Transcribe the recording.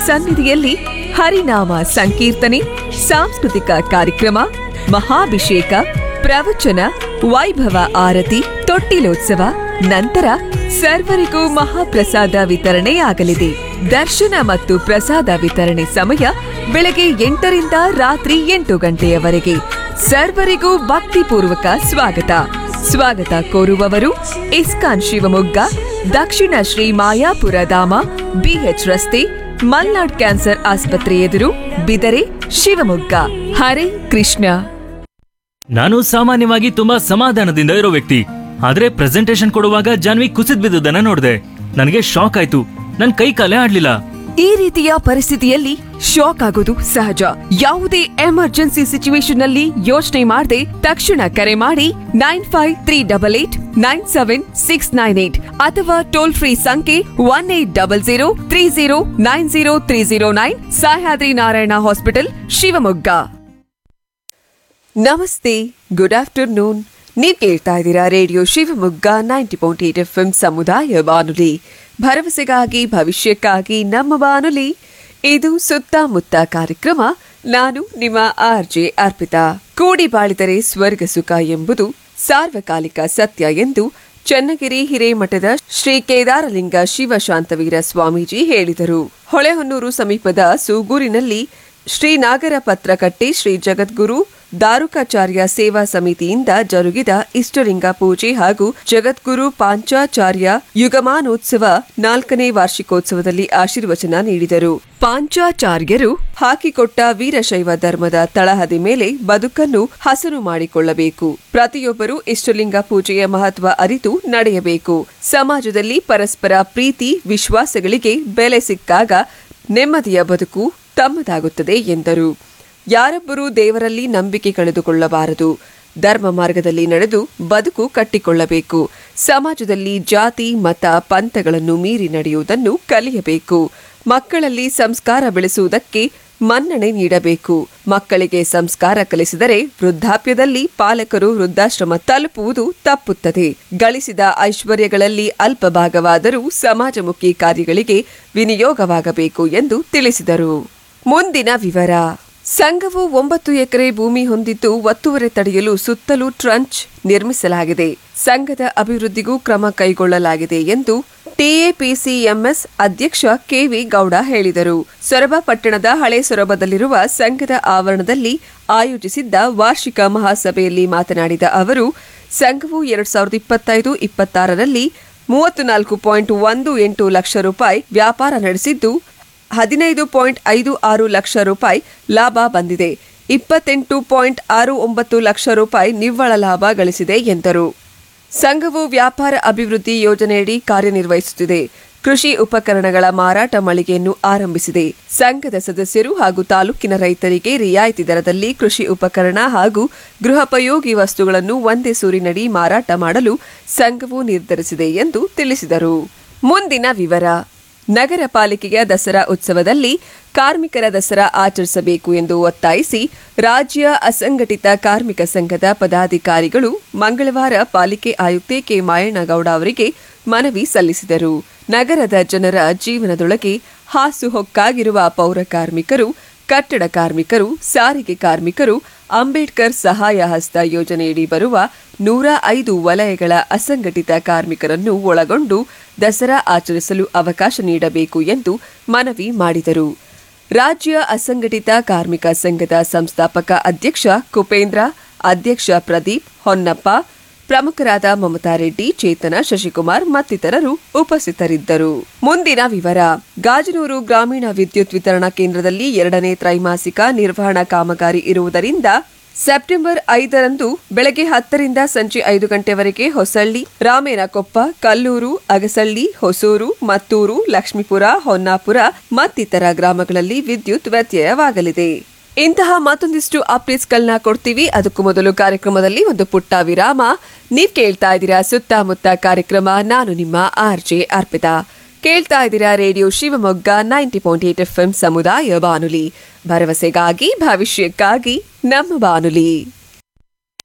ಸನ್ನಿಧಿಯಲ್ಲಿ ಹರಿನಾಮ ಸಂಕೀರ್ತನೆ ಸಾಂಸ್ಕೃತಿಕ ಕಾರ್ಯಕ್ರಮ ಮಹಾಭಿಷೇಕ ಪ್ರವಚನ ವೈಭವ ಆರತಿ ತೊಟ್ಟಿಲೋತ್ಸವ ನಂತರ ಸರ್ವರಿಗೂ ಮಹಾಪ್ರಸಾದ ವಿತರಣೆಯಾಗಲಿದೆ ದರ್ಶನ ಮತ್ತು ಪ್ರಸಾದ ವಿತರಣೆ ಸಮಯ ಬೆಳಗ್ಗೆ ಎಂಟರಿಂದ ರಾತ್ರಿ ಎಂಟು ಗಂಟೆಯವರೆಗೆ ಸರ್ವರಿಗೂ ಭಕ್ತಿಪೂರ್ವಕ ಸ್ವಾಗತ ಸ್ವಾಗತ ಕೋರುವವರು ಇಸ್ಕಾನ್ ಶಿವಮೊಗ್ಗ ದಕ್ಷಿಣ ಶ್ರೀ ಮಾಯಾಪುರ ಧಾಮ ಬಿಎಚ್ ರಸ್ತೆ ಮಲ್ನಾಡ್ ಕ್ಯಾನ್ಸರ್ ಆಸ್ಪತ್ರೆ ಎದುರು ಬಿದರೆ ಶಿವಮೊಗ್ಗ ಹರೇ ಕೃಷ್ಣ ನಾನು ಸಾಮಾನ್ಯವಾಗಿ ತುಂಬಾ ಸಮಾಧಾನದಿಂದ ಇರೋ ವ್ಯಕ್ತಿ ಆದ್ರೆ ಪ್ರೆಸೆಂಟೇಶನ್ ಕೊಡುವಾಗ ಜಾನ್ವಿ ಕುಸಿದ್ ಬಿದ್ದುದನ್ನ ನೋಡಿದೆ ನನಗೆ ಶಾಕ್ ಆಯ್ತು ನನ್ ಕೈ ಕಾಲೇ ಆಡ್ಲಿಲ್ಲ ಈ ರೀತಿಯ ಪರಿಸ್ಥಿತಿಯಲ್ಲಿ ಶಾಕ್ ಆಗೋದು ಸಹಜ ಯಾವುದೇ ಎಮರ್ಜೆನ್ಸಿ ಸಿಚುವೇಶನ್ ನಲ್ಲಿ ಯೋಚನೆ ಮಾಡದೆ ತಕ್ಷಣ ಕರೆ ಮಾಡಿ nine five three double eight nine seven six nine eight ಅಥವಾ ಟೋಲ್ ಫ್ರೀ ಸಂಖ್ಯೆ one eight double zero three zero nine zero three zero nine Sahyadri Narayana hospital Shivamogga ನಮಸ್ತೆ ಗುಡ್ ಆಫ್ಟರ್ನೂನ್ ನೀವ್ ಕೇಳ್ತಾ ಇದ್ದೀರಾ radio Shivamogga ninety point eight F ಸಮುದಾಯ ಬಾನುಲಿ ಭರವಸೆಗಾಗಿ ಭವಿಷ್ಯಕ್ಕಾಗಿ ನಮ್ಮ ಬಾನುಲಿ ಇದು ಸುತ್ತಮುತ್ತ ಕಾರ್ಯಕ್ರಮ ನಾನು ನಿಮ್ಮ ಆರ್ ಜೆ ಅರ್ಪಿತಾ ಕೂಡಿ ಬಾಳಿದರೆ ಸ್ವರ್ಗ ಸುಖ ಎಂಬುದು ಸಾರ್ವಕಾಲಿಕ ಸತ್ಯ ಎಂದು ಚನ್ನಗಿರಿ ಹಿರೇಮಠದ ಶ್ರೀ ಕೇದಾರಲಿಂಗ ಶಿವಶಾಂತವೀರ ಸ್ವಾಮೀಜಿ ಹೇಳಿದರು ಹೊಳೆಹೊನ್ನೂರು ಸಮೀಪದ ಸೂಗೂರಿನಲ್ಲಿ ಶ್ರೀ ನಾಗರ ಪತ್ರಕಟ್ಟೆ ಶ್ರೀ ಜಗದ್ಗುರು ದಾರುಕಾಚಾರ್ಯ ಸೇವಾ ಸಮಿತಿಯಿಂದ ಜರುಗಿದ ಇಷ್ಟಲಿಂಗ ಪೂಜೆ ಹಾಗೂ ಜಗದ್ಗುರು ಪಾಂಚಾಚಾರ್ಯ ಯುಗಮಾನೋತ್ಸವ ನಾಲ್ಕನೇ ವಾರ್ಷಿಕೋತ್ಸವದಲ್ಲಿ ಆಶೀರ್ವಚನ ನೀಡಿದರು ಪಾಂಚಾಚಾರ್ಯರು ಹಾಕಿಕೊಟ್ಟ ವೀರಶೈವ ಧರ್ಮದ ತಳಹದಿ ಮೇಲೆ ಬದುಕನ್ನು ಹಸನು ಮಾಡಿಕೊಳ್ಳಬೇಕು ಪ್ರತಿಯೊಬ್ಬರು ಇಷ್ಟಲಿಂಗ ಪೂಜೆಯ ಮಹತ್ವ ಅರಿತು ನಡೆಯಬೇಕು ಸಮಾಜದಲ್ಲಿ ಪರಸ್ಪರ ಪ್ರೀತಿ ವಿಶ್ವಾಸಗಳಿಗೆ ಬೆಲೆ ಸಿಕ್ಕಾಗ ನೆಮ್ಮದಿಯ ಬದುಕು ತಮ್ಮದಾಗುತ್ತದೆ ಎಂದರು ಯಾರೊಬ್ಬರೂ ದೇವರಲ್ಲಿ ನಂಬಿಕೆ ಕಳೆದುಕೊಳ್ಳಬಾರದು ಧರ್ಮ ಮಾರ್ಗದಲ್ಲಿ ನಡೆದು ಬದುಕು ಕಟ್ಟಿಕೊಳ್ಳಬೇಕು ಸಮಾಜದಲ್ಲಿ ಜಾತಿ ಮತ ಪಂಥಗಳನ್ನು ಮೀರಿ ನಡೆಯುವುದನ್ನು ಕಲಿಯಬೇಕು ಮಕ್ಕಳಲ್ಲಿ ಸಂಸ್ಕಾರ ಬೆಳೆಸುವುದಕ್ಕೆ ಮನ್ನಣೆ ನೀಡಬೇಕು ಮಕ್ಕಳಿಗೆ ಸಂಸ್ಕಾರ ಕಲಿಸಿದರೆ ವೃದ್ಧಾಪ್ಯದಲ್ಲಿ ಪಾಲಕರು ವೃದ್ಧಾಶ್ರಮ ತಲುಪುವುದು ತಪ್ಪುತ್ತದೆ ಗಳಿಸಿದ ಐಶ್ವರ್ಯಗಳಲ್ಲಿ ಅಲ್ಪ ಭಾಗವಾದರೂ ಸಮಾಜಮುಖಿ ಕಾರ್ಯಗಳಿಗೆ ವಿನಿಯೋಗವಾಗಬೇಕು ಎಂದು ತಿಳಿಸಿದರು ಮುಂದಿನ ವಿವರ ಸಂಘವು ಒಂಬತ್ತು ಎಕರೆ ಭೂಮಿ ಹೊಂದಿದ್ದು ಒತ್ತುವರಿ ತಡೆಯಲು ಸುತ್ತಲೂ ಟ್ರಂಚ್ ನಿರ್ಮಿಸಲಾಗಿದೆ ಸಂಘದ ಅಭಿವೃದ್ಧಿಗೂ ಕ್ರಮ ಕೈಗೊಳ್ಳಲಾಗಿದೆ ಎಂದು ಟಿಎಪಿಸಿಎಂಎಸ್ ಅಧ್ಯಕ್ಷ ಕೆವಿ ಗೌಡ ಹೇಳಿದರು ಸೊರಬ ಪಟ್ಟಣದ ಹಳೆ ಸೊರಬದಲ್ಲಿರುವ ಸಂಘದ ಆವರಣದಲ್ಲಿ ಆಯೋಜಿಸಿದ್ದ ವಾರ್ಷಿಕ ಮಹಾಸಭೆಯಲ್ಲಿ ಮಾತನಾಡಿದ ಅವರು ಸಂಘವು ಎರಡ್ ಸಾವಿರದ ಇಪ್ಪತ್ತೈದು ಇಪ್ಪತ್ತಾರರಲ್ಲಿ ಮೂವತ್ತು ನಾಲ್ಕು ಪಾಯಿಂಟ್ ಒಂದು ಎಂಟು ಲಕ್ಷ ರೂಪಾಯಿ ವ್ಯಾಪಾರ ನಡೆಸಿದ್ದು ಹದಿನೈದು ಪಾಯಿಂಟ್ ಐದು ಆರು ಲಕ್ಷ ರೂಪಾಯಿ ಲಾಭ ಬಂದಿದೆ ಇಪ್ಪತ್ತೆಂಟು ಪಾಯಿಂಟ್ ಆರು ಒಂಬತ್ತು ಲಕ್ಷ ರೂಪಾಯಿ ನಿವ್ವಳ ಲಾಭ ಗಳಿಸಿದೆ ಎಂದರು ಸಂಘವು ವ್ಯಾಪಾರ ಅಭಿವೃದ್ಧಿ ಯೋಜನೆಯಡಿ ಕಾರ್ಯನಿರ್ವಹಿಸುತ್ತಿದೆ ಕೃಷಿ ಉಪಕರಣಗಳ ಮಾರಾಟ ಮಳಿಗೆಯನ್ನು ಆರಂಭಿಸಿದೆ ಸಂಘದ ಸದಸ್ಯರು ಹಾಗೂ ತಾಲೂಕಿನ ರೈತರಿಗೆ ರಿಯಾಯಿತಿ ದರದಲ್ಲಿ ಕೃಷಿ ಉಪಕರಣ ಹಾಗೂ ಗೃಹೋಪಯೋಗಿ ವಸ್ತುಗಳನ್ನು ಒಂದೇ ಸೂರಿನಡಿ ಮಾರಾಟ ಮಾಡಲು ಸಂಘವು ನಿರ್ಧರಿಸಿದೆ ಎಂದು ತಿಳಿಸಿದರು ಮುಂದಿನ ವಿವರ ನಗರ ಪಾಲಿಕೆಯ ದಸರಾ ಉತ್ಸವದಲ್ಲಿ ಕಾರ್ಮಿಕರ ದಸರಾ ಆಚರಿಸಬೇಕು ಎಂದು ಒತ್ತಾಯಿಸಿ ರಾಜ್ಯ ಅಸಂಘಟಿತ ಕಾರ್ಮಿಕ ಸಂಘದ ಪದಾಧಿಕಾರಿಗಳು ಮಂಗಳವಾರ ಪಾಲಿಕೆ ಆಯುಕ್ತೆ ಕೆ ಮಾಯಣ್ಣಗೌಡ ಅವರಿಗೆ ಮನವಿ ಸಲ್ಲಿಸಿದರು ನಗರದ ಜನರ ಜೀವನದೊಳಗೆ ಹಾಸುಹೊಕ್ಕಾಗಿರುವ ಪೌರ ಕಾರ್ಮಿಕರು ಕಟ್ಟಡ ಕಾರ್ಮಿಕರು ಸಾರಿಗೆ ಕಾರ್ಮಿಕರು ಅಂಬೇಡ್ಕರ್ ಸಹಾಯ ಹಸ್ತ ಯೋಜನೆಯಡಿ ಬರುವ ನೂರ ಐದು ವಲಯಗಳ ಅಸಂಘಟಿತ ಕಾರ್ಮಿಕರನ್ನು ಒಳಗೊಂಡು ದಸರಾ ಆಚರಿಸಲು ಅವಕಾಶ ನೀಡಬೇಕು ಎಂದು ಮನವಿ ಮಾಡಿದರು ರಾಜ್ಯ ಅಸಂಘಟಿತ ಕಾರ್ಮಿಕ ಸಂಘದ ಸಂಸ್ಥಾಪಕ ಅಧ್ಯಕ್ಷ ಕುಪೇಂದ್ರ ಅಧ್ಯಕ್ಷ ಪ್ರದೀಪ್ ಹೊನ್ನಪ್ಪ ಪ್ರಮುಖರಾದ ಮಮತಾ ರೆಡ್ಡಿ ಚೇತನ ಶಶಿಕುಮಾರ್ ಮತ್ತಿತರರು ಉಪಸ್ಥಿತರಿದ್ದರು ಮುಂದಿನ ವಿವರ ಗಾಜನೂರು ಗ್ರಾಮೀಣ ವಿದ್ಯುತ್ ವಿತರಣಾ ಕೇಂದ್ರದಲ್ಲಿ ಎರಡನೇ ತ್ರೈಮಾಸಿಕ ನಿರ್ವಹಣಾ ಕಾಮಗಾರಿ ಇರುವುದರಿಂದ ಸೆಪ್ಟೆಂಬರ್ ಐದರಂದು ಬೆಳಗ್ಗೆ ಹತ್ತರಿಂದ ಸಂಜೆ ಐದು ಗಂಟೆವರೆಗೆ ಹೊಸಳ್ಳಿ ರಾಮೇನಕೊಪ್ಪ ಕಲ್ಲೂರು ಅಗಸಳ್ಳಿ ಹೊಸೂರು ಮತ್ತೂರು ಲಕ್ಷ್ಮೀಪುರ ಹೊನ್ನಾಪುರ ಮತ್ತಿತರ ಗ್ರಾಮಗಳಲ್ಲಿ ವಿದ್ಯುತ್ ವ್ಯತ್ಯಯವಾಗಲಿದೆ ಇಂತಹ ಮತ್ತೊಂದಿಷ್ಟು ಅಪ್ಡೇಟ್ಸ್ಗಳನ್ನ ಕೊಡ್ತೀವಿ ಅದಕ್ಕೂ ಮೊದಲು ಕಾರ್ಯಕ್ರಮದಲ್ಲಿ ಒಂದು ಪುಟ್ಟ ವಿರಾಮ ನೀವ್ ಕೇಳ್ತಾ ಇದ್ದೀರಾ ಸುತ್ತಮುತ್ತ ಕಾರ್ಯಕ್ರಮ ನಾನು ನಿಮ್ಮ ಆರ್ ಜೆ ಅರ್ಪಿತಾ ಕೇಳ್ತಾ ಇದ್ದೀರಾ radio Shivamogga ninety point eight F ಸಮುದಾಯ ಬಾನುಲಿ ಭರವಸೆಗಾಗಿ ಭವಿಷ್ಯಕ್ಕಾಗಿ ನಮ್ಮ ಬಾನುಲಿ